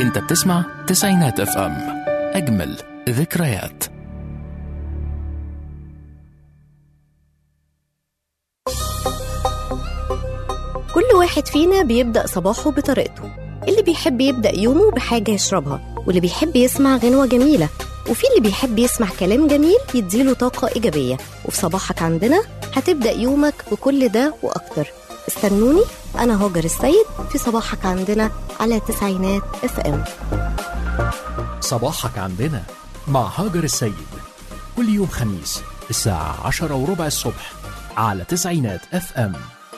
انت بتسمع تسعينات اف ام اجمل ذكريات كل واحد فينا بيبدأ صباحه بطريقته اللي بيحب يبدأ يومه بحاجة يشربها واللي بيحب يسمع غنوة جميلة وفي اللي بيحب يسمع كلام جميل يديله طاقة إيجابية وفي صباحك عندنا هتبدأ يومك بكل ده وأكتر استنوني أنا هاجر السيد في صباحك عندنا على تسعينات اف ام صباحك عندنا مع هاجر السيد كل يوم خميس الساعة عشرة وربع الصبح على تسعينات اف ام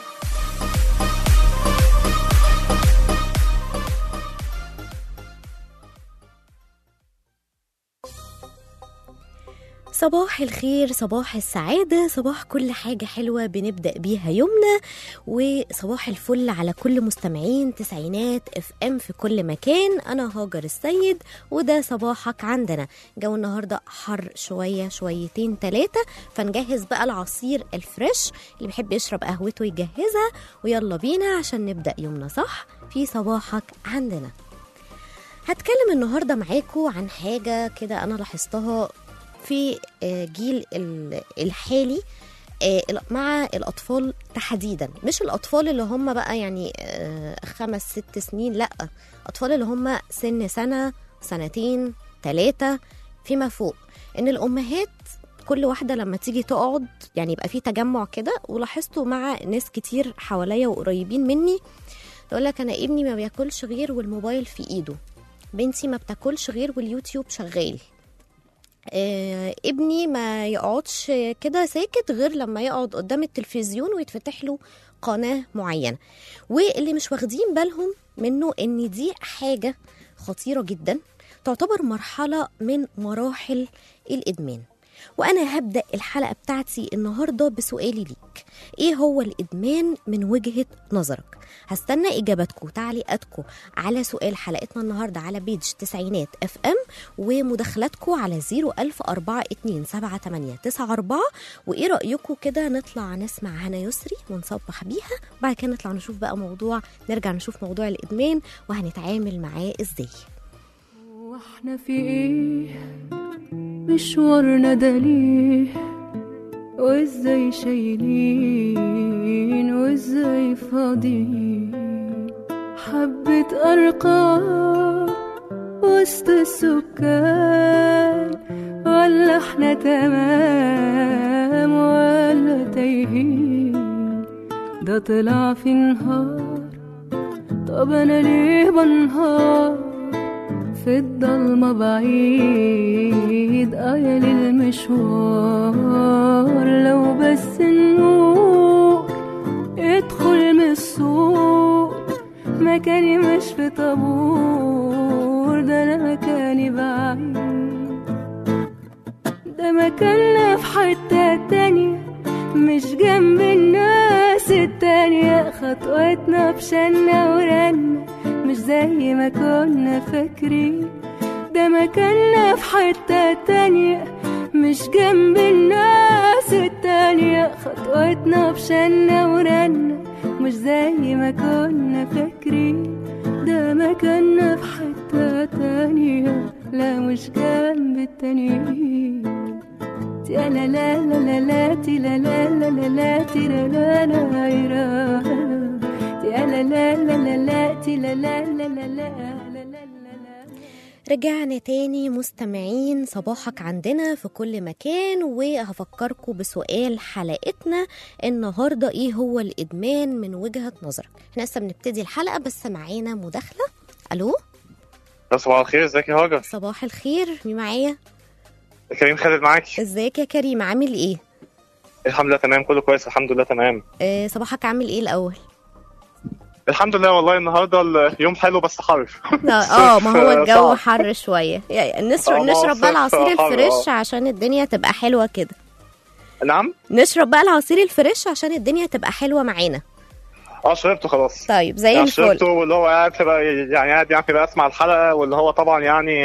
صباح الخير صباح السعادة صباح كل حاجة حلوة بنبدأ بيها يومنا وصباح الفل على كل مستمعين تسعينات اف ام في كل مكان أنا هاجر السيد وده صباحك عندنا جو النهاردة حر شوية شويتين تلاتة فنجهز بقى العصير الفريش اللي بيحب يشرب قهوته يجهزها ويلا بينا عشان نبدأ يومنا صح في صباحك عندنا هتكلم النهارده معاكم عن حاجه كده انا لاحظتها في آه، جيل ال- الحالي آه، مع الاطفال تحديدا مش الاطفال اللي هم بقى يعني آه، خمس ست سنين لا اطفال اللي هم سن سنه سنتين ثلاثه فيما فوق ان الامهات كل واحده لما تيجي تقعد يعني يبقى في تجمع كده ولاحظته مع ناس كتير حواليا وقريبين مني تقول لك انا ابني ما بياكلش غير والموبايل في ايده بنتي ما بتاكلش غير واليوتيوب شغال آه، ابني ما يقعدش كده ساكت غير لما يقعد قدام التلفزيون ويتفتح له قناة معينة واللي مش واخدين بالهم منه ان دي حاجة خطيرة جدا تعتبر مرحلة من مراحل الإدمان وأنا هبدأ الحلقة بتاعتي النهاردة بسؤالي ليك إيه هو الإدمان من وجهة نظرك؟ هستنى إجاباتكم وتعليقاتكم على سؤال حلقتنا النهاردة على بيج تسعينات اف ام ومداخلاتكم على 010427894 وإيه رأيكم كده نطلع نسمع هنا يسري ونصبح بيها بعد كده نطلع نشوف بقى موضوع نرجع نشوف موضوع الإدمان وهنتعامل معاه إزاي واحنا في ايه مشوارنا ده ليه وازاي شايلين وازاي فاضيين حبة أرقام وسط السكان ولا احنا تمام ولا تايهين ده طلع في نهار طب انا ليه بنهار في الضلمة بعيد آية للمشوار لو بس النور ادخل من السوق مكاني مش في طابور ده أنا مكاني بعيد ده مكاننا في حتة تانية مش جنب الناس التانية خطوتنا بشنا ورنا مش زي ما كنا فاكرين ده مكاننا في حتة تانية مش جنب الناس التانية خطوتنا بشنا ورنا مش زي ما كنا فاكرين ده مكاننا في حتة تانية لا مش جنب التانيين تي لا لا لا لا لا تي لا لا لا لا لا تي لا لا لا لا تي لا لا لا لا لا تي لا لا لا لا لا لا لا لا رجعنا تاني مستمعين صباحك عندنا في كل مكان وهفكركم بسؤال حلقتنا النهاردة ايه هو الإدمان من وجهة نظرك احنا لسه بنبتدي الحلقة بس معانا مداخلة ألو صباح الخير ازيك يا هاجر صباح الخير مين معايا كريم خالد معاكي ازيك يا كريم عامل ايه الحمد لله تمام كله كويس الحمد لله تمام آه صباحك عامل ايه الأول الحمد لله والله النهارده اليوم حلو بس حر اه ما هو الجو صعب. حر شوية يعني نشرب آه، ما هو نشرب بقى الصيف العصير حر، الفريش آه. عشان الدنيا تبقى حلوة كده نعم نشرب بقى العصير الفريش عشان الدنيا تبقى حلوة معانا اه شربته خلاص طيب زي يعني الفل شربته واللي هو قاعد تبقى يعني قاعد يعني بقى اسمع الحلقه واللي هو طبعا يعني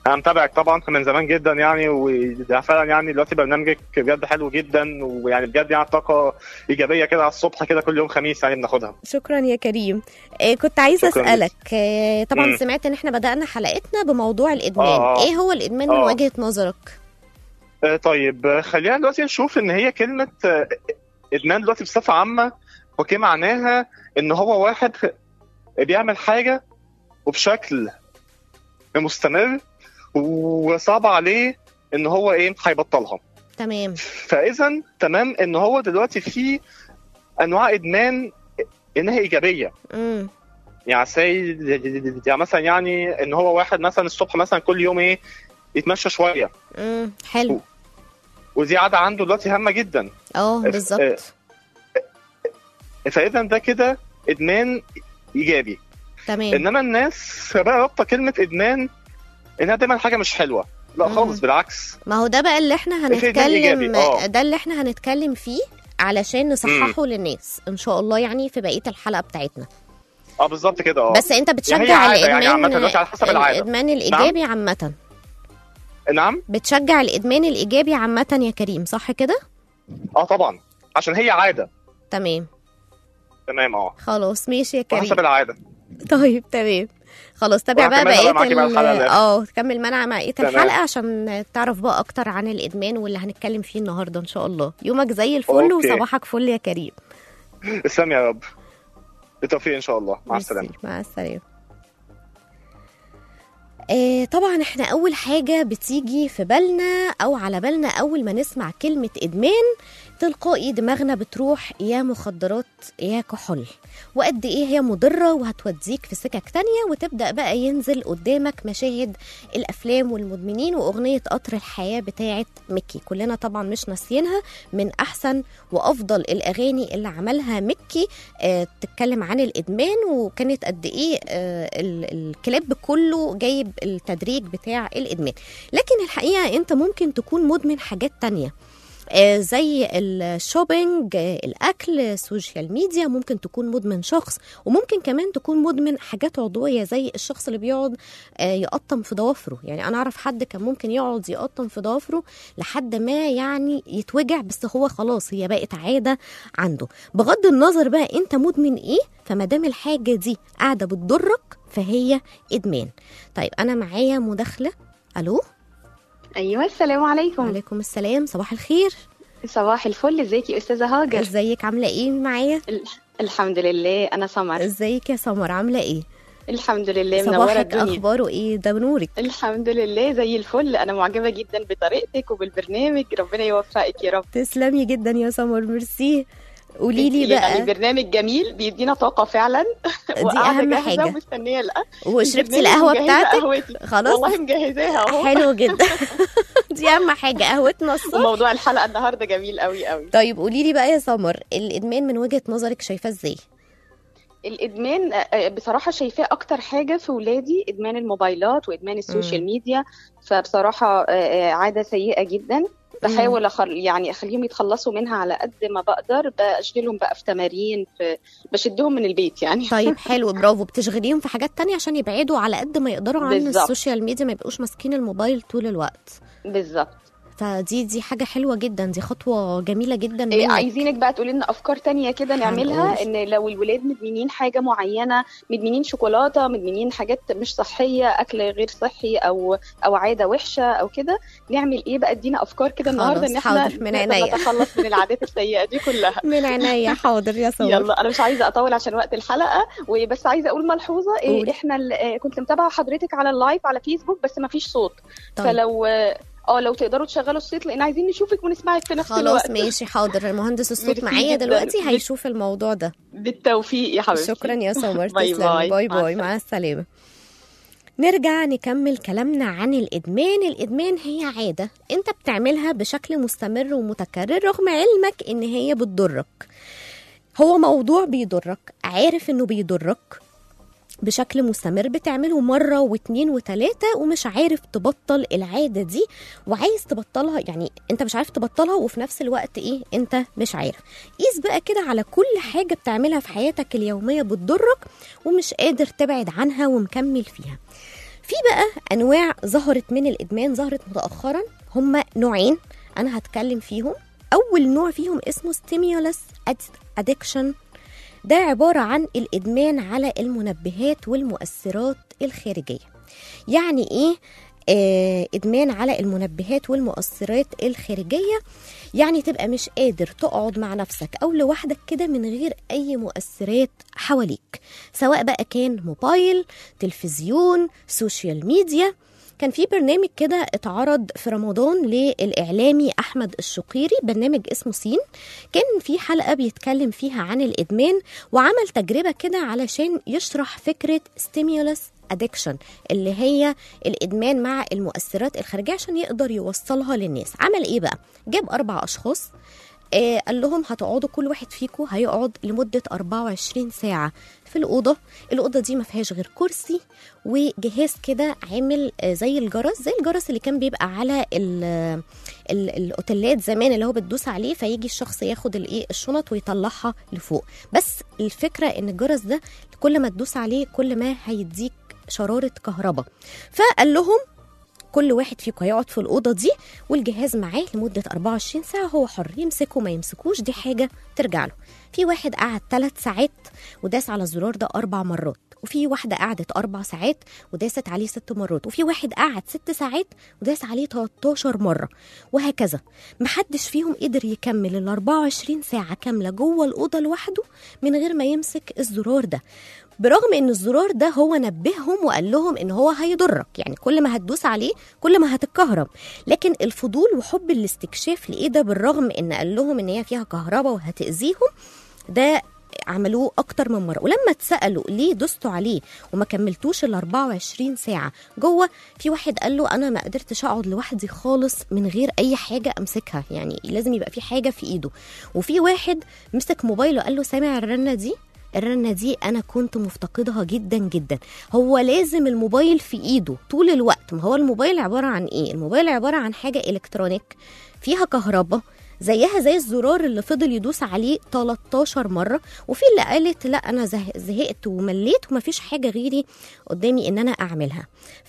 انا متابعك طبعا من زمان جدا يعني وده فعلا يعني دلوقتي برنامجك بجد حلو جدا ويعني بجد يعني طاقه ايجابيه كده على الصبح كده كل يوم خميس يعني بناخدها شكرا يا كريم آه كنت عايزه شكراً اسالك آه طبعا مم. سمعت ان احنا بدانا حلقتنا بموضوع الادمان آه، آه. ايه هو الادمان من آه. وجهه نظرك آه، طيب آه، خلينا دلوقتي نشوف ان هي كلمه آه، ادمان دلوقتي بصفه عامه وكي معناها ان هو واحد بيعمل حاجه وبشكل مستمر وصعب عليه ان هو ايه هيبطلها تمام فاذا تمام ان هو دلوقتي في انواع ادمان انها ايجابيه امم يعني سي يعني مثلا يعني ان هو واحد مثلا الصبح مثلا كل يوم ايه يتمشى شويه امم حلو ودي عاده عنده دلوقتي هامه جدا اه آه، بالظبط فاذا ده كده ادمان ايجابي تمام انما الناس بقى رابطه كلمه ادمان انها دايما حاجه مش حلوه لا مم. خالص بالعكس ما هو ده بقى اللي احنا في إدمان إيجابي، هنتكلم آه. ده اللي احنا هنتكلم فيه علشان نصححه للناس ان شاء الله يعني في بقيه الحلقه بتاعتنا اه بالظبط كده اه بس انت هي بتشجع عادة يعني الادمان عامة دلوقتي على حسب العادة. الادمان الايجابي عامه نعم بتشجع الادمان الايجابي عامه يا كريم صح كده اه طبعا عشان هي عاده تمام تمام اه خلاص ماشي يا كريم وحسب العاده طيب تمام خلاص تابع بقى وهكملها بقيه بقى معاكي بقى ال- الحلقة اللي اه كمل معانا مع بقيه تمام. الحلقه عشان تعرف بقى اكتر عن الادمان واللي هنتكلم فيه النهارده ان شاء الله يومك زي الفل أوكي. وصباحك فل يا كريم اسلام يا رب بالتوفيق ان شاء الله مع ميرسي. السلامه مع السلامة آه طبعا احنا اول حاجة بتيجي في بالنا او على بالنا اول ما نسمع كلمة ادمان تلقائي دماغنا بتروح يا مخدرات يا كحول وقد ايه هي مضرة وهتوديك في سكك تانية وتبدأ بقى ينزل قدامك مشاهد الافلام والمدمنين واغنية قطر الحياة بتاعت مكي كلنا طبعا مش ناسيينها من احسن وافضل الاغاني اللي عملها مكي آه، تتكلم عن الادمان وكانت قد ايه آه، ال- الكليب كله جايب التدريج بتاع الادمان لكن الحقيقه انت ممكن تكون مدمن حاجات تانية آه، زي الشوبينج آه، الاكل السوشيال ميديا ممكن تكون مدمن شخص وممكن كمان تكون مدمن حاجات عضويه زي الشخص اللي بيقعد آه، يقطم في ضوافره يعني انا اعرف حد كان ممكن يقعد يقطم في ضوافره لحد ما يعني يتوجع بس هو خلاص هي بقت عاده عنده بغض النظر بقى انت مدمن ايه فما دام الحاجه دي قاعده بتضرك فهي ادمان طيب انا معايا مداخله الو ايوه السلام عليكم وعليكم السلام صباح الخير صباح الفل ازيك يا استاذه هاجر ازيك عامله ايه معايا ال- الحمد لله انا سمر ازيك يا سمر عامله ايه الحمد لله منوره صباحك الدنيا اخباره ايه ده بنورك الحمد لله زي الفل انا معجبه جدا بطريقتك وبالبرنامج ربنا يوفقك يا رب تسلمي جدا يا سمر ميرسي قولي لي يعني بقى برنامج جميل بيدينا طاقه فعلا دي وقاعدة اهم جاهزة حاجه ومستنيه القهوه وشربتي البرنامج القهوه مجهزة بتاعتك قهوتي. خلاص والله مجهزاها اهو حلو جدا دي اهم حاجه قهوتنا الصبح وموضوع الحلقه النهارده جميل قوي قوي طيب قولي لي بقى يا سمر الادمان من وجهه نظرك شايفاه ازاي الادمان آه، آه، بصراحه شايفاه اكتر حاجه في ولادي ادمان الموبايلات وادمان السوشيال مم. ميديا فبصراحه آه، آه، عاده سيئه جدا بحاول أخل... يعني اخليهم يتخلصوا منها على قد ما بقدر بشغلهم بقى في تمارين في بشدهم من البيت يعني طيب حلو برافو بتشغليهم في حاجات تانية عشان يبعدوا على قد ما يقدروا عن بالظبط. السوشيال ميديا ما يبقوش ماسكين الموبايل طول الوقت بالظبط فدي دي حاجة حلوة جدا دي خطوة جميلة جدا إيه، منك عايزينك بقى تقولي لنا افكار تانية كده نعملها هنقول. ان لو الولاد مدمنين حاجه معينه مدمنين شوكولاته مدمنين حاجات مش صحيه اكل غير صحي او او عاده وحشه او كده نعمل ايه بقى ادينا افكار كده النهارده خلاص، ان احنا حاضر، من نقدر عينيا. نتخلص من العادات السيئه دي كلها من عينيا حاضر يا سمر يلا انا مش عايزه اطول عشان وقت الحلقه وبس عايزه اقول ملحوظه قولي. إيه احنا ال- آه، كنت متابعه حضرتك على اللايف على فيسبوك بس ما فيش صوت طيب فلو اه آه، لو تقدروا تشغلوا الصوت لان عايزين نشوفك ونسمعك في نفس خلاص الوقت ماشي حاضر المهندس الصوت ميرسي معايا جداً. دلوقتي بت- هيشوف الموضوع ده بالتوفيق يا حبيبتي شكرا يا سمر باي تسلمي باي. باي مع باي مع السلامة نرجع نكمل كلامنا عن الإدمان الإدمان هي عادة أنت بتعملها بشكل مستمر ومتكرر رغم علمك إن هي بتضرك هو موضوع بيضرك عارف إنه بيضرك بشكل مستمر بتعمله مرة واتنين وتلاتة ومش عارف تبطل العادة دي وعايز تبطلها يعني انت مش عارف تبطلها وفي نفس الوقت ايه انت مش عارف قيس بقى كده على كل حاجة بتعملها في حياتك اليومية بتضرك ومش قادر تبعد عنها ومكمل فيها في بقى انواع ظهرت من الادمان ظهرت متاخرا هم نوعين انا هتكلم فيهم اول نوع فيهم اسمه ستيمولس ادكشن ده عباره عن الادمان على المنبهات والمؤثرات الخارجيه يعني ايه آه ادمان على المنبهات والمؤثرات الخارجيه يعني تبقى مش قادر تقعد مع نفسك او لوحدك كده من غير اي مؤثرات حواليك سواء بقى كان موبايل تلفزيون سوشيال ميديا كان في برنامج كده اتعرض في رمضان للإعلامي أحمد الشقيري برنامج اسمه سين كان في حلقة بيتكلم فيها عن الإدمان وعمل تجربة كده علشان يشرح فكرة ستيمولس ادكشن اللي هي الادمان مع المؤثرات الخارجيه عشان يقدر يوصلها للناس عمل ايه بقى جاب اربع اشخاص آه قال لهم هتقعدوا كل واحد فيكم هيقعد لمدة 24 ساعة في الأوضة الأوضة دي ما فيهاش غير كرسي وجهاز كده عامل آه زي الجرس زي الجرس اللي كان بيبقى على ال ال الأوتيلات زمان اللي هو بتدوس عليه فيجي الشخص ياخد الايه الشنط ويطلعها لفوق بس الفكرة ان الجرس ده كل ما تدوس عليه كل ما هيديك شرارة كهرباء فقال لهم كل واحد فيكم هيقعد في الأوضة دي والجهاز معاه لمدة 24 ساعة هو حر يمسكه ما يمسكوش دي حاجة ترجع له في واحد قعد 3 ساعات وداس على الزرار ده أربع مرات وفي واحدة قعدت أربع ساعات وداست عليه ست مرات وفي واحد قعد ست ساعات وداس عليه 13 مرة وهكذا محدش فيهم قدر يكمل ال 24 ساعة كاملة جوه الأوضة لوحده من غير ما يمسك الزرار ده برغم ان الزرار ده هو نبههم وقال لهم ان هو هيضرك يعني كل ما هتدوس عليه كل ما هتتكهرب لكن الفضول وحب الاستكشاف لايه ده بالرغم ان قال لهم ان هي فيها كهرباء وهتاذيهم ده عملوه اكتر من مره ولما اتسالوا ليه دوستوا عليه وما كملتوش ال 24 ساعه جوه في واحد قال له انا ما قدرتش اقعد لوحدي خالص من غير اي حاجه امسكها يعني لازم يبقى في حاجه في ايده وفي واحد مسك موبايله قال له سامع الرنه دي الرنة دي أنا كنت مفتقدها جدا جدا هو لازم الموبايل في إيده طول الوقت ما هو الموبايل عبارة عن إيه الموبايل عبارة عن حاجة إلكترونيك فيها كهرباء زيها زي الزرار اللي فضل يدوس عليه 13 مرة وفي اللي قالت لا أنا زه- زهقت ومليت ومفيش حاجة غيري قدامي إن أنا أعملها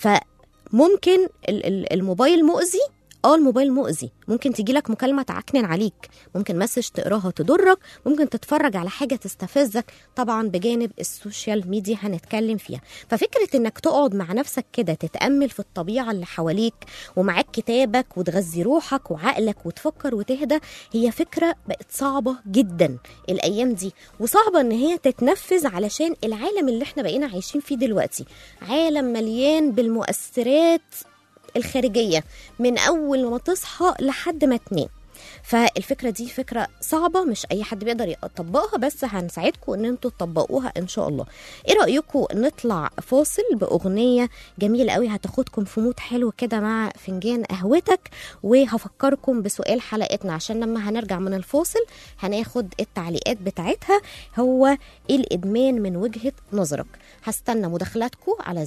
فممكن ال- ال- الموبايل مؤذي اه الموبايل مؤذي ممكن تجي لك مكالمه تعكنن عليك ممكن مسج تقراها تضرك ممكن تتفرج على حاجه تستفزك طبعا بجانب السوشيال ميديا هنتكلم فيها ففكره انك تقعد مع نفسك كده تتامل في الطبيعه اللي حواليك ومعاك كتابك وتغذي روحك وعقلك وتفكر وتهدى هي فكره بقت صعبه جدا الايام دي وصعبه ان هي تتنفذ علشان العالم اللي احنا بقينا عايشين فيه دلوقتي عالم مليان بالمؤثرات الخارجيه من اول ما تصحى لحد ما تنام فالفكره دي فكره صعبه مش اي حد بيقدر يطبقها بس هنساعدكم ان انتوا تطبقوها ان شاء الله ايه رايكم نطلع فاصل باغنيه جميله قوي هتاخدكم في مود حلو كده مع فنجان قهوتك وهفكركم بسؤال حلقتنا عشان لما هنرجع من الفاصل هناخد التعليقات بتاعتها هو ايه الادمان من وجهه نظرك هستنى مداخلاتكم على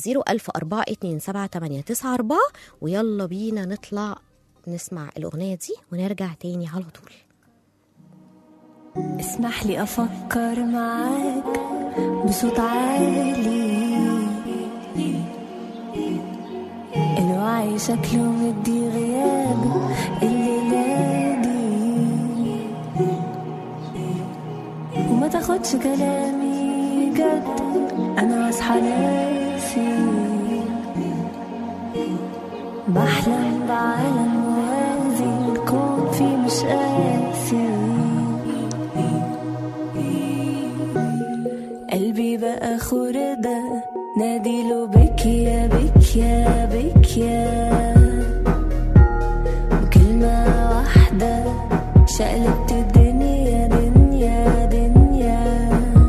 010427894 ويلا بينا نطلع نسمع الأغنية دي ونرجع تاني على طول اسمح لي أفكر معاك بصوت عالي الوعي شكله مدي غياب الليلة دي وما تاخدش كلامي جد أنا أصحى ناسي بحلم بعالم موازي الكون فيه مش قاسي قلبي بقى خردة ناديله بك يا بك يا بك يا بكلمة واحدة شقلبت الدنيا دنيا دنيا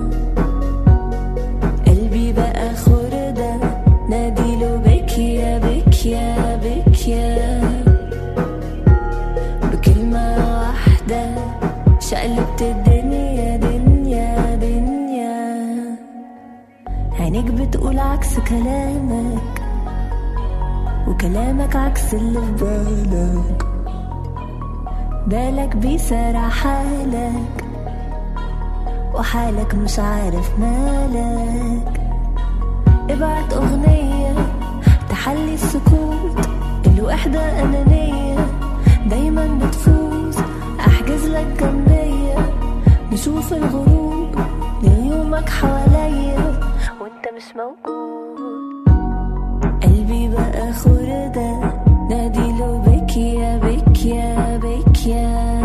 قلبي بقى خردة ناديله بك يا بك يا بك يا بكلمة واحدة شقلبت الدنيا دنيا دنيا عينيك بتقول عكس كلامك وكلامك عكس اللي في بالك بالك بيسارع حالك وحالك مش عارف مالك ابعت أغنية واحدة أنانية دايما بتفوز أحجز لك جنبية نشوف الغروب ليومك حواليا وانت مش موجود قلبي بقى خردة ناديله بكيا بكيا بكيا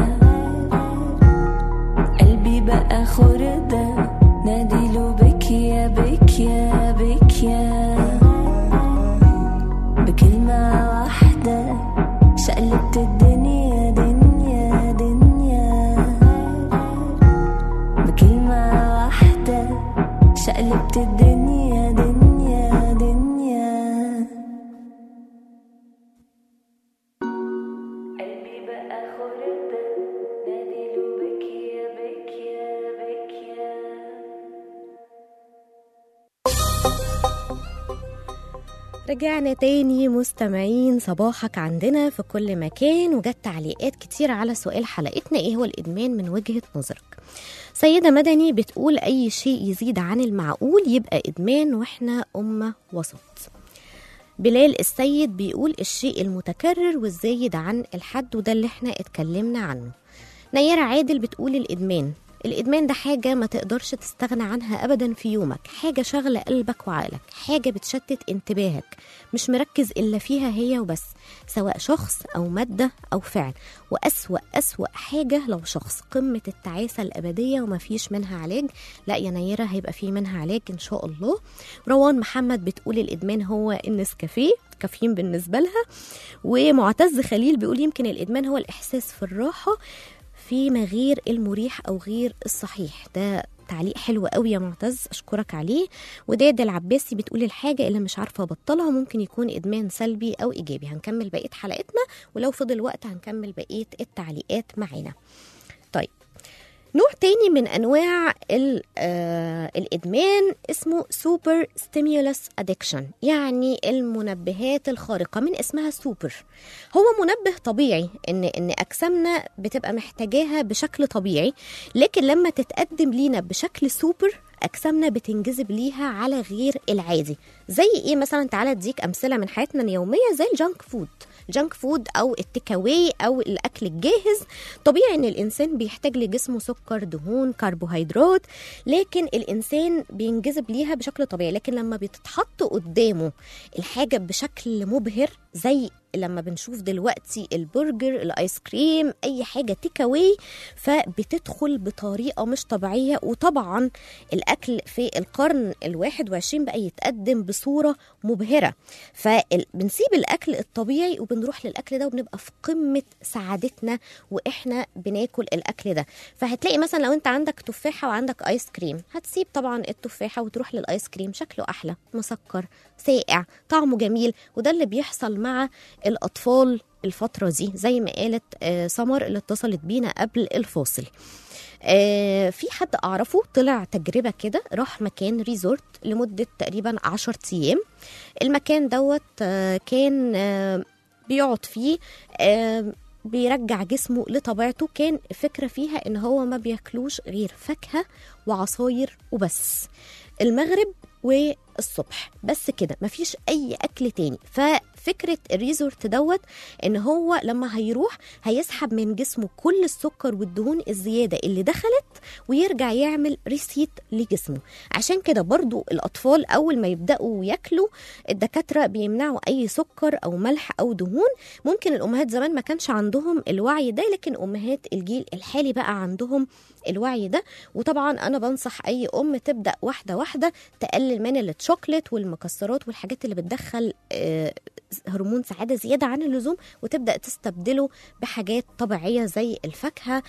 قلبي بقى خردة ناديله بكيا بكيا بكيا بكلمة واحدة شقلبت الدنيا دنيا دنيا بكلمة واحدة شقلبت الدنيا دنيا دنيا قلبي بقى خردة ناديله بكيا بكيا بكيا رجعنا تاني مستمعين صباحك عندنا في كل مكان وجت تعليقات كتير على سؤال حلقتنا ايه هو الادمان من وجهة نظرك سيدة مدني بتقول اي شيء يزيد عن المعقول يبقى ادمان واحنا امة وسط بلال السيد بيقول الشيء المتكرر والزايد عن الحد وده اللي احنا اتكلمنا عنه نيرة عادل بتقول الإدمان الإدمان ده حاجة ما تقدرش تستغنى عنها أبدا في يومك حاجة شغلة قلبك وعقلك حاجة بتشتت انتباهك مش مركز إلا فيها هي وبس سواء شخص أو مادة أو فعل وأسوأ أسوأ حاجة لو شخص قمة التعاسة الأبدية وما فيش منها علاج لا يا نيرة هيبقى في منها علاج إن شاء الله روان محمد بتقول الإدمان هو النسكافيه كافيين بالنسبة لها ومعتز خليل بيقول يمكن الإدمان هو الإحساس في الراحة فيما غير المريح او غير الصحيح ده تعليق حلو قوي يا معتز اشكرك عليه وداد العباسي بتقول الحاجه اللي مش عارفه ابطلها ممكن يكون ادمان سلبي او ايجابي هنكمل بقيه حلقتنا ولو فضل وقت هنكمل بقيه التعليقات معانا طيب نوع تاني من انواع ال- آه الادمان اسمه سوبر ستيمولس ادكشن يعني المنبهات الخارقه من اسمها سوبر هو منبه طبيعي ان ان اجسامنا بتبقى محتاجاها بشكل طبيعي لكن لما تتقدم لينا بشكل سوبر اجسامنا بتنجذب ليها على غير العادي زي ايه مثلا تعالى اديك امثله من حياتنا اليوميه زي الجانك فود جانك فود او التيكاواي او الاكل الجاهز طبيعي ان الانسان بيحتاج لجسمه سكر دهون كربوهيدرات لكن الانسان بينجذب ليها بشكل طبيعي لكن لما بتتحط قدامه الحاجه بشكل مبهر زي لما بنشوف دلوقتي البرجر الايس كريم اي حاجه تيك اواي فبتدخل بطريقه مش طبيعيه وطبعا الاكل في القرن الواحد وعشرين بقى يتقدم بصوره مبهره فبنسيب الاكل الطبيعي وبنروح للاكل ده وبنبقى في قمه سعادتنا واحنا بناكل الاكل ده فهتلاقي مثلا لو انت عندك تفاحه وعندك ايس كريم هتسيب طبعا التفاحه وتروح للايس كريم شكله احلى مسكر ساقع طعمه جميل وده اللي بيحصل مع الاطفال الفتره دي زي ما قالت آه، سمر اللي اتصلت بينا قبل الفاصل آه، في حد اعرفه طلع تجربه كده راح مكان ريزورت لمده تقريبا 10 ايام المكان دوت آه، كان آه، بيقعد فيه آه، بيرجع جسمه لطبيعته كان فكرة فيها ان هو ما بياكلوش غير فاكهة وعصاير وبس المغرب والصبح بس كده مفيش اي اكل تاني ففكره الريزورت دوت ان هو لما هيروح هيسحب من جسمه كل السكر والدهون الزياده اللي دخلت ويرجع يعمل ريسيت لجسمه عشان كده برضو الاطفال اول ما يبداوا ياكلوا الدكاتره بيمنعوا اي سكر او ملح او دهون ممكن الامهات زمان ما كانش عندهم الوعي ده لكن امهات الجيل الحالي بقى عندهم الوعي ده وطبعا انا بنصح اي ام تبدا واحده واحده تقلل من الشوكليت والمكسرات والحاجات اللي بتدخل آه، هرمون سعاده زياده عن اللزوم وتبدا تستبدله بحاجات طبيعيه زي الفاكهه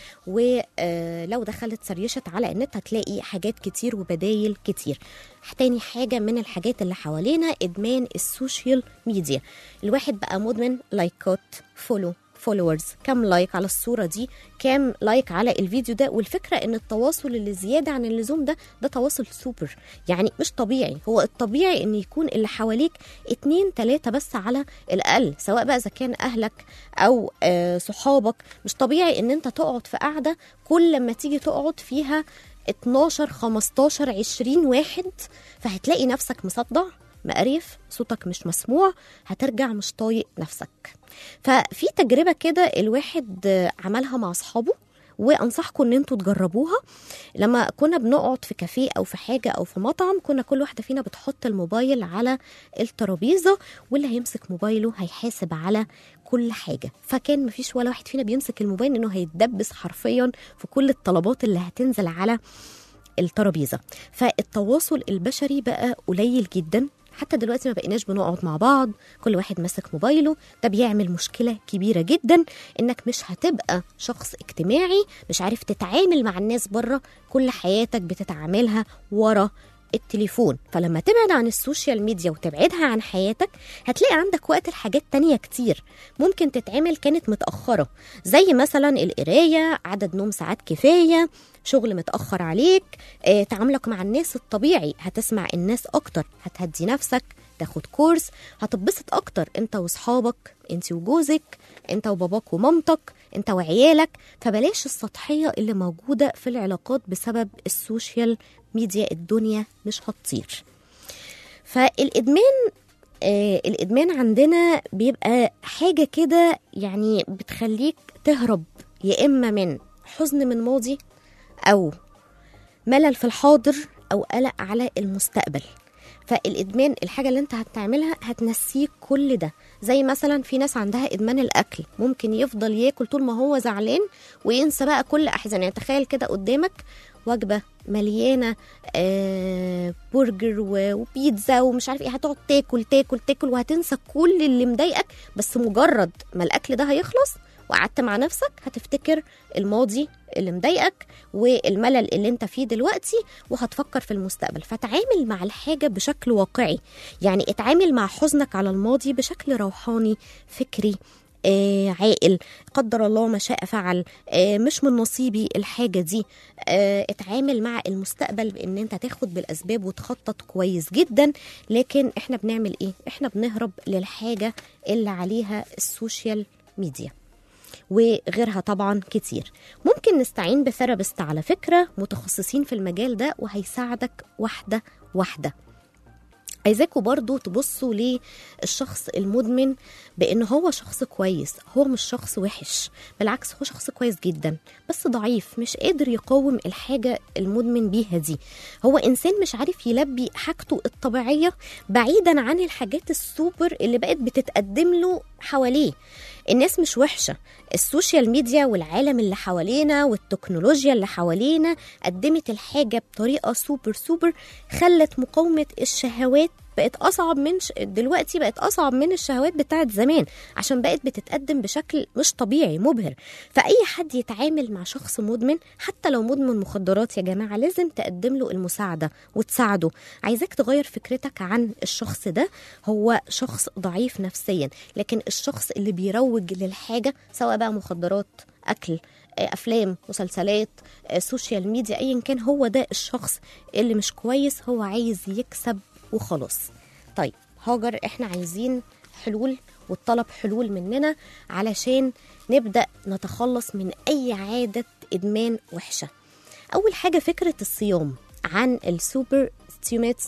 ولو دخلت سريشت على النت هتلاقي حاجات كتير وبدايل كتير تاني حاجه من الحاجات اللي حوالينا ادمان السوشيال ميديا الواحد بقى مدمن لايكات فولو فولورز كام لايك على الصورة دي كام لايك على الفيديو ده والفكرة ان التواصل اللي زيادة عن اللزوم ده ده تواصل سوبر يعني مش طبيعي هو الطبيعي ان يكون اللي حواليك اتنين تلاتة بس على الاقل سواء بقى اذا كان اهلك او آه صحابك مش طبيعي ان انت تقعد في قعدة كل لما تيجي تقعد فيها 12 15 20 واحد فهتلاقي نفسك مصدع مقريف صوتك مش مسموع هترجع مش طايق نفسك ففي تجربة كده الواحد آه، عملها مع أصحابه وانصحكم ان انتوا تجربوها لما كنا بنقعد في كافيه او في حاجه او في مطعم كنا كل واحده فينا بتحط الموبايل على الترابيزه واللي هيمسك موبايله هيحاسب على كل حاجه فكان مفيش ولا واحد فينا بيمسك الموبايل انه هيتدبس حرفيا في كل الطلبات اللي هتنزل على الترابيزه فالتواصل البشري بقى قليل جدا حتى دلوقتي ما بقيناش بنقعد مع بعض كل واحد ماسك موبايله ده بيعمل مشكلة كبيرة جدا انك مش هتبقى شخص اجتماعي مش عارف تتعامل مع الناس بره كل حياتك بتتعاملها ورا التليفون فلما تبعد عن السوشيال ميديا وتبعدها عن حياتك هتلاقي عندك وقت لحاجات تانية كتير ممكن تتعمل كانت متأخرة زي مثلا القراية عدد نوم ساعات كفاية شغل متأخر عليك آه، تعاملك مع الناس الطبيعي هتسمع الناس أكتر هتهدي نفسك تاخد كورس هتتبسط أكتر أنت وصحابك أنت وجوزك أنت وباباك ومامتك أنت وعيالك فبلاش السطحية اللي موجودة في العلاقات بسبب السوشيال ميديا الدنيا مش هتطير فالإدمان آه الإدمان عندنا بيبقى حاجة كده يعني بتخليك تهرب يا إما من حزن من ماضي أو ملل في الحاضر أو قلق على المستقبل فالإدمان الحاجة اللي أنت هتعملها هتنسيك كل ده زي مثلا في ناس عندها إدمان الأكل ممكن يفضل ياكل طول ما هو زعلان وينسى بقى كل أحزانه يعني تخيل كده قدامك وجبة مليانة آه برجر و- وبيتزا ومش عارف ايه هتقعد تاكل تاكل تاكل وهتنسى كل اللي مضايقك بس مجرد ما الأكل ده هيخلص وقعدت مع نفسك هتفتكر الماضي اللي مضايقك والملل اللي انت فيه دلوقتي وهتفكر في المستقبل فتعامل مع الحاجة بشكل واقعي يعني اتعامل مع حزنك على الماضي بشكل روحاني فكري آه عاقل قدر الله ما شاء فعل آه مش من نصيبي الحاجة دي آه اتعامل مع المستقبل بان انت تاخد بالاسباب وتخطط كويس جدا لكن احنا بنعمل ايه احنا بنهرب للحاجة اللي عليها السوشيال ميديا وغيرها طبعا كتير ممكن نستعين بثيرابيست على فكرة متخصصين في المجال ده وهيساعدك واحدة واحدة عايزاكوا برضو تبصوا للشخص المدمن بان هو شخص كويس هو مش شخص وحش بالعكس هو شخص كويس جدا بس ضعيف مش قادر يقاوم الحاجة المدمن بيها دي هو انسان مش عارف يلبي حاجته الطبيعية بعيدا عن الحاجات السوبر اللي بقت بتتقدم له حواليه الناس مش وحشة السوشيال ميديا والعالم اللي حوالينا والتكنولوجيا اللي حوالينا قدمت الحاجة بطريقة سوبر سوبر خلت مقاومة الشهوات بقت أصعب من ش... دلوقتي بقت أصعب من الشهوات بتاعت زمان عشان بقت بتتقدم بشكل مش طبيعي مبهر فأي حد يتعامل مع شخص مدمن حتى لو مدمن مخدرات يا جماعة لازم تقدم له المساعدة وتساعده عايزاك تغير فكرتك عن الشخص ده هو شخص ضعيف نفسيا لكن الشخص اللي بيروج للحاجة سواء بقى مخدرات أكل آه، افلام مسلسلات آه، سوشيال ميديا ايا كان هو ده الشخص اللي مش كويس هو عايز يكسب وخلاص طيب هاجر احنا عايزين حلول والطلب حلول مننا علشان نبدا نتخلص من اي عاده ادمان وحشه اول حاجه فكره الصيام عن السوبر ستيميتس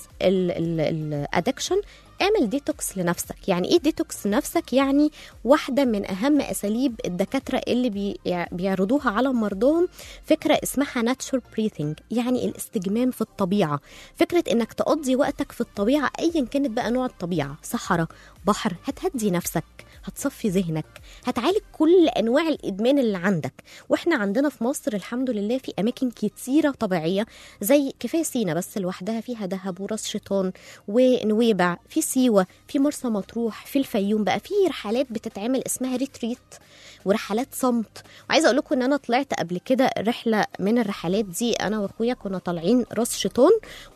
الادكشن اعمل ديتوكس لنفسك يعني ايه ديتوكس لنفسك يعني واحده من اهم اساليب الدكاتره اللي بي بيعرضوها على مرضاهم فكره اسمها ناتشور بريثنج يعني الاستجمام في الطبيعه فكره انك تقضي وقتك في الطبيعه ايا كانت بقى نوع الطبيعه صحراء بحر هتهدي نفسك هتصفي ذهنك هتعالج كل انواع الادمان اللي عندك واحنا عندنا في مصر الحمد لله في اماكن كتيره طبيعيه زي كفايه سينا بس لوحدها فيها دهب وراس شيطان ونويبع في سيوه في مرسى مطروح في الفيوم بقى في رحلات بتتعمل اسمها ريتريت ورحلات صمت وعايزه اقول لكم ان انا طلعت قبل كده رحله من الرحلات دي انا واخويا كنا طالعين راس شيطان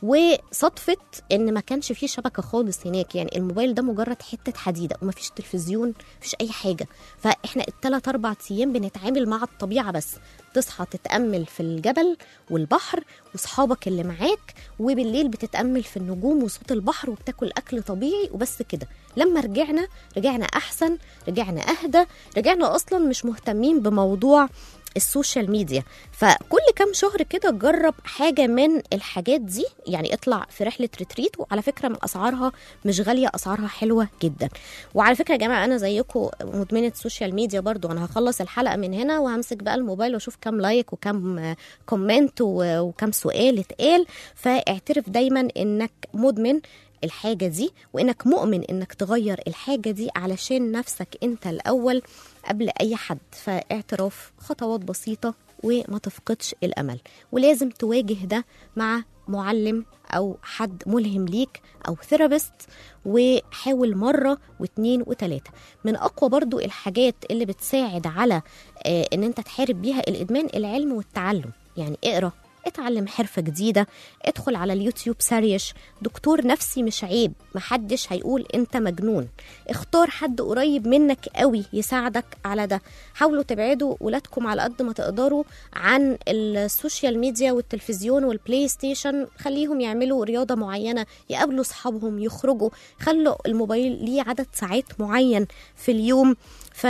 وصدفت ان ما كانش فيه شبكه خالص هناك يعني الموبايل ده مجرد حته حديده وما فيش تلفزيون مفيش اي حاجه فاحنا الثلاث اربع ايام بنتعامل مع الطبيعه بس تصحى تتامل في الجبل والبحر واصحابك اللي معاك وبالليل بتتامل في النجوم وصوت البحر وبتاكل اكل طبيعي وبس كده لما رجعنا رجعنا احسن رجعنا اهدى رجعنا اصلا مش مهتمين بموضوع السوشيال ميديا فكل كام شهر كده جرب حاجه من الحاجات دي يعني اطلع في رحله ريتريت وعلى فكره من اسعارها مش غاليه اسعارها حلوه جدا وعلى فكره يا جماعه انا زيكم مدمنه سوشيال ميديا برضو انا هخلص الحلقه من هنا وهمسك بقى الموبايل واشوف كام لايك وكام آه، كومنت و- وكام سؤال اتقال فاعترف دايما انك مدمن الحاجة دي وإنك مؤمن إنك تغير الحاجة دي علشان نفسك أنت الأول قبل أي حد فاعتراف خطوات بسيطة وما تفقدش الأمل ولازم تواجه ده مع معلم أو حد ملهم ليك أو ثيرابيست وحاول مرة واتنين وتلاتة من أقوى برضو الحاجات اللي بتساعد على آه، إن أنت تحارب بيها الإدمان العلم والتعلم يعني اقرأ اتعلم حرفة جديدة ادخل على اليوتيوب سريش دكتور نفسي مش عيب محدش هيقول انت مجنون اختار حد قريب منك قوي يساعدك على ده حاولوا تبعدوا ولادكم على قد ما تقدروا عن السوشيال ميديا والتلفزيون والبلاي ستيشن خليهم يعملوا رياضة معينة يقابلوا اصحابهم يخرجوا خلوا الموبايل ليه عدد ساعات معين في اليوم ف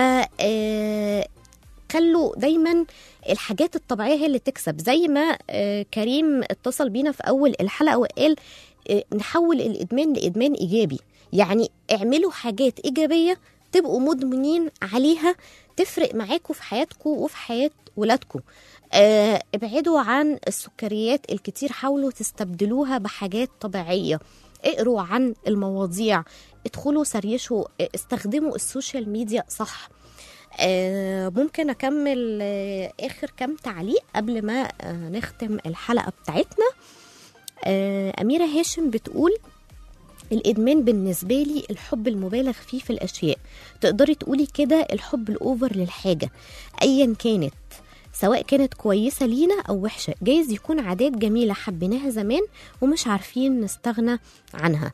آه، خلوا دايما الحاجات الطبيعيه هي اللي تكسب زي ما آه، كريم اتصل بينا في اول الحلقه وقال آه، نحول الادمان لادمان ايجابي يعني اعملوا حاجات ايجابيه تبقوا مدمنين عليها تفرق معاكم في حياتكم وفي حياه ولادكم آه، ابعدوا عن السكريات الكتير حاولوا تستبدلوها بحاجات طبيعيه اقروا عن المواضيع ادخلوا سريشوا آه، استخدموا السوشيال ميديا صح آه، ممكن اكمل آه، اخر كام تعليق قبل ما آه، نختم الحلقه بتاعتنا آه، اميره هاشم بتقول الادمان بالنسبه لي الحب المبالغ فيه في الاشياء تقدري تقولي كده الحب الاوفر للحاجه ايا كانت سواء كانت كويسه لينا او وحشه جايز يكون عادات جميله حبيناها زمان ومش عارفين نستغنى عنها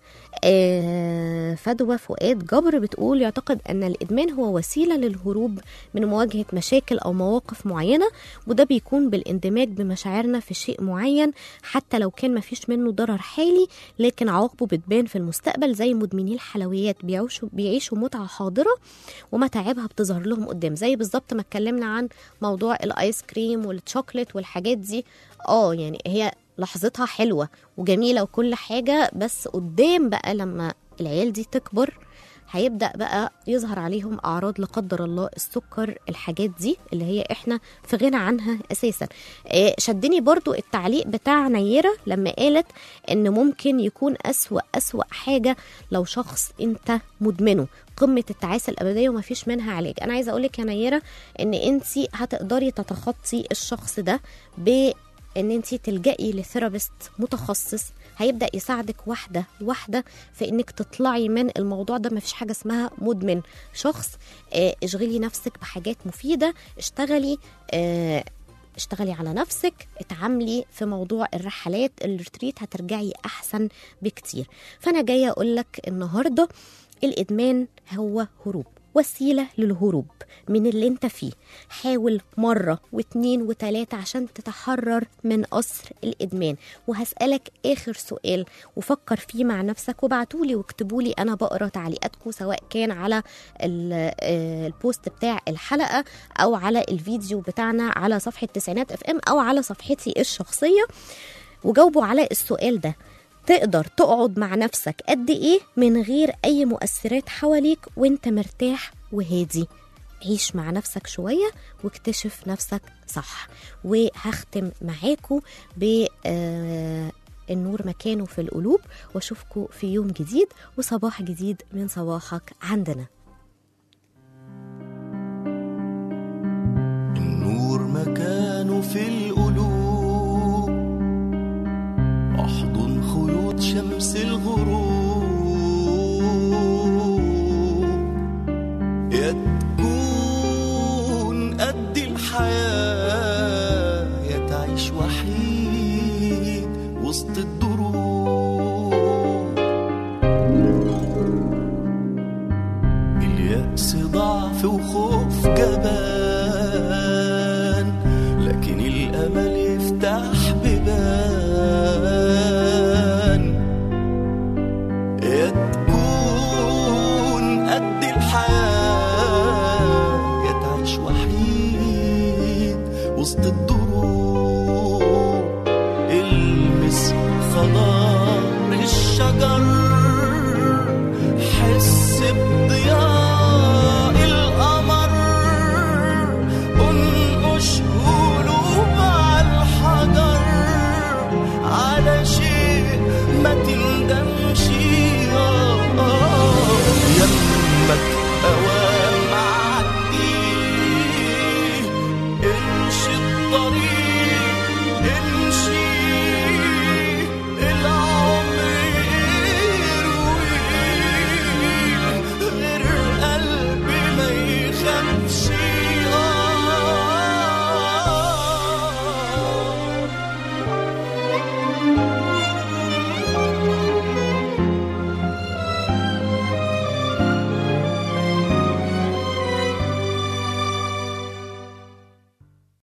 آه، فدوى فؤاد جبر بتقول يعتقد ان الادمان هو وسيله للهروب من مواجهه مشاكل او مواقف معينه وده بيكون بالاندماج بمشاعرنا في شيء معين حتى لو كان مفيش منه ضرر حالي لكن عواقبه بتبان في المستقبل زي مدمني الحلويات بيعيشوا بيعيشوا متعه حاضره ومتاعبها بتظهر لهم قدام زي بالظبط ما اتكلمنا عن موضوع الايس كريم والشوكليت والحاجات دي اه يعني هي لحظتها حلوه وجميله وكل حاجه بس قدام بقى لما العيال دي تكبر هيبدا بقى يظهر عليهم اعراض لا قدر الله السكر الحاجات دي اللي هي احنا في غنى عنها اساسا آه، شدني برضو التعليق بتاع نيره لما قالت ان ممكن يكون اسوا اسوا حاجه لو شخص انت مدمنه قمه التعاسه الابديه وما فيش منها علاج انا عايزه اقول لك يا نيره ان انت هتقدري تتخطي الشخص ده ب ان انت تلجئي لثيرابيست متخصص هيبدا يساعدك واحده واحده في انك تطلعي من الموضوع ده مفيش حاجه اسمها مدمن شخص آه، اشغلي نفسك بحاجات مفيده اشتغلي آه، اشتغلي على نفسك اتعاملي في موضوع الرحلات الريتريت هترجعي احسن بكتير فانا جايه اقول لك النهارده الادمان هو هروب وسيلة للهروب من اللي انت فيه حاول مرة واتنين وتلاتة عشان تتحرر من أسر الإدمان وهسألك آخر سؤال وفكر فيه مع نفسك وبعتولي واكتبولي أنا بقرأ تعليقاتكم سواء كان على ال- آه، البوست بتاع الحلقة أو على الفيديو بتاعنا على صفحة تسعينات اف ام أو على صفحتي الشخصية وجاوبوا على السؤال ده تقدر تقعد مع نفسك قد ايه من غير اي مؤثرات حواليك وانت مرتاح وهادي عيش مع نفسك شوية واكتشف نفسك صح وهختم معاكم ب آه، النور مكانه في القلوب واشوفكم في يوم جديد وصباح جديد من صباحك عندنا النور مكانه في القلوب احضن خيوط شمس الغروب يا تكون قد الحياة يا تعيش وحيد وسط الدروب اليأس ضعف وخوف جبان لكن الأمل يفتح بيبان يا